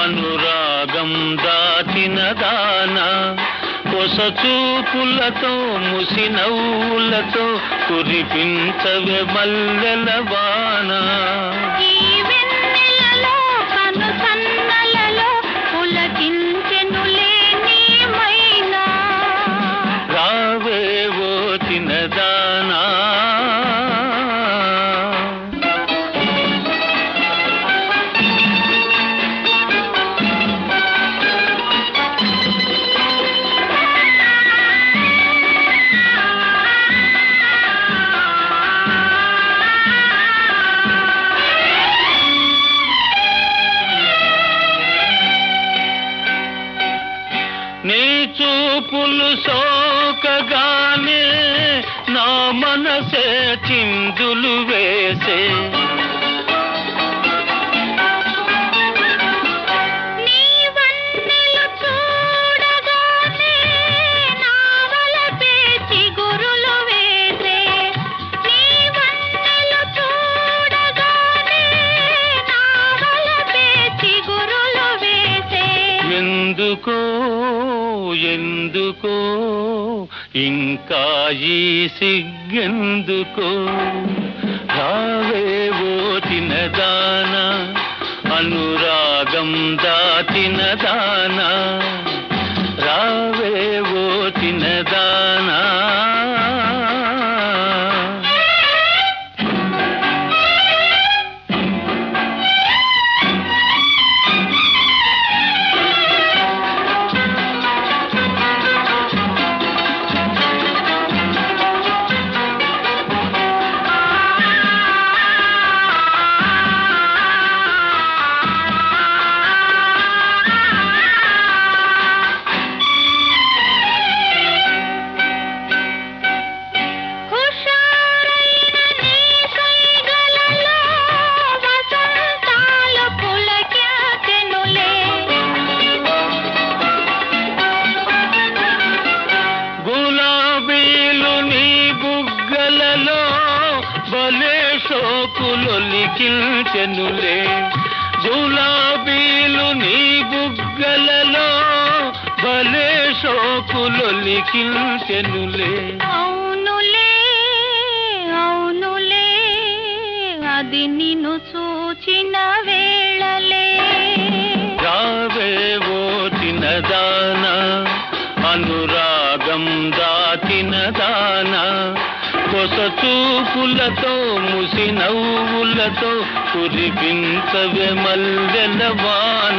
అనురాగం దాచిన దాన కొస చూపులతో ముసి నవ్వులతో కురిపించవే మల్లెల వాన ఈ వెన్నెలలో కను సన్నలలో పులకించెనులే నీ మైనా రావే ఓ చిన్నదానా నీ చూపులు సోకగానే నా మనసే చిందులు వేసే నీ వన్నెలు చూడగానే నా వలపే చిగురులు వేసే నీ వన్నెలు చూడగానే నా వలపే చిగురులు వేసే ఎందుకో ఎందుకో ఇంకా ఈ సిగ్గెందుకో రావేవో తినదాన అనురాగం దాచిన దానా రావేవో తినదానా హుషారైన నీ కైగలలో వసంతాలు పులకించెనులే గులాబీలు నీ బుగ్గలలో భలే షోకులొలికిల్చెనులే గులాబీలు నీ బుగ్గలలో భలే షోకులొలికిల్చెనులే అవునులే అవునులే అది నిన్ను చూచిన వేళలే రావేవో తినదాన అనురాగం దాచిన దాన కొస చూపులతో ముసి నవ్వులతో కురిపించవే మల్లెల వాన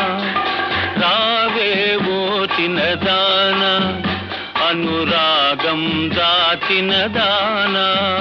రావేవో తినదాన అనురాగం దాచిన దానా